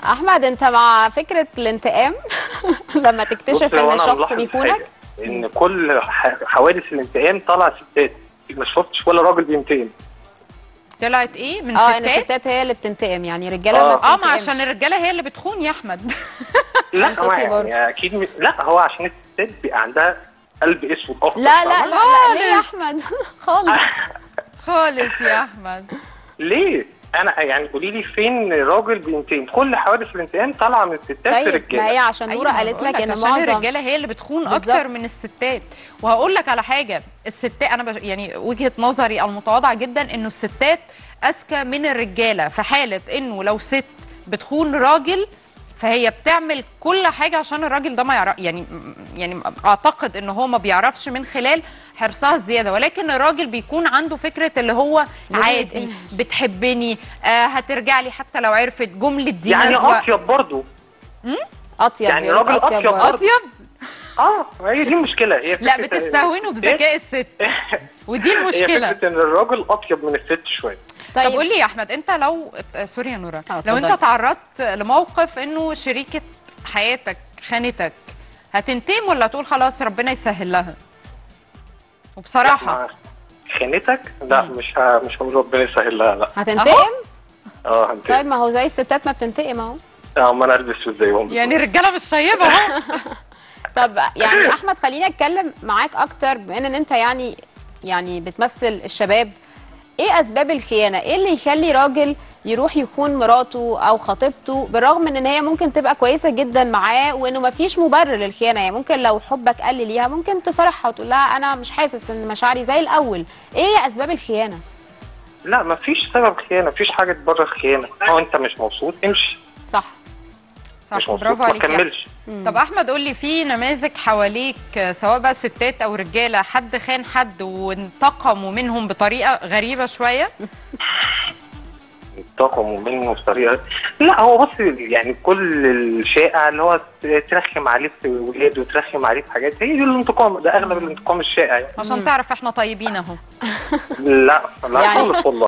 احمد انت مع فكره الانتقام لما تكتشف بص، هو ان أنا شخص ملاحظ بيخونك حاجة، ان كل ح- حوادث الانتقام طالعه ستات ما شفتش ولا راجل بينتقم طلعت ايه من اه ان ستات الستات هي اللي بتنتقم يعني الرجاله آه. ما اه ما بتنتقمش. عشان الرجاله هي اللي بتخون يا احمد لا منطقي هو برضه. يعني اكيد م... لا هو عشان الستات بيبقى عندها قلب اسود اكتر لا لا فاهمة؟ لا, لا ليه يا احمد خالص خالص يا احمد ليه؟ انا يعني قولي لي فين راجل بينتقم؟ كل حوادث الانتقام طالعه من الستات طيب للرجاله ما هي عشان نوره أيوة، قالت بقول لك ان عشان معظم الرجاله هي اللي بتخون بالظبط. اكتر من الستات وهقول لك على حاجه الستات انا بش... يعني وجهه نظري المتواضعه جدا انه الستات اذكى من الرجاله في حاله انه لو ست بتخون راجل فهي بتعمل كل حاجه عشان الراجل ده ما يعرف يعني يعني اعتقد ان هو ما بيعرفش من خلال حرصها الزياده ولكن الراجل بيكون عنده فكره اللي هو لازم عادي يتقفش. بتحبني آه هترجع لي حتى لو عرفت جمله دي يعني نازوة. اطيب برضه اطيب يعني بيقولك راجل أطيب برضه. اطيب اه هي دي المشكله هي لا فكرة- بتستهونوا بذكاء الست ودي هي المشكله فكره ان الراجل اطيب من الست شويه طب طيب قول لي يا احمد انت لو آه، سوري يا نورا اه، لو اتفضلي. انت تعرضت لموقف انه شريكه حياتك خانتك هتنتقم ولا تقول خلاص ربنا يسهل لها وبصراحه مع خانتك لا مش ه... مش هقول ربنا يسهل لها لا هتنتقم اه هنتقم. طيب ما هو زي الستات ما بتنتقم اهو اه ما انا البس زيهم يعني الرجاله مش طيبه اهو طب يعني احمد خليني اتكلم معاك اكتر بما ان انت يعني يعني بتمثل الشباب ايه اسباب الخيانه ايه اللي يخلي راجل يروح يخون مراته او خطيبته بالرغم من ان هي ممكن تبقى كويسه جدا معاه وانه مفيش مبرر للخيانه يعني ممكن لو حبك قل ليها ممكن تصارحها وتقول لها انا مش حاسس ان مشاعري زي الاول ايه اسباب الخيانه لا ما فيش سبب خيانه مفيش حاجه تبرر الخيانه اه انت مش مبسوط امشي صح مش صح مبسوط برافو ما عليك يا أحمد. تكملش طب احمد قول لي في نماذج حواليك آه، سواء بقى ستات او رجاله حد خان حد وانتقموا منهم بطريقه غريبه شويه انتقموا منه بطريقه لا هو بص يعني كل الشائع اللي هو ترخم عليه في ولاده وترخم عليه في حاجات هي دي الانتقام ده اغلب الانتقام الشائع يعني. عشان تعرف احنا طيبين اهو لا لا يعني- خالص والله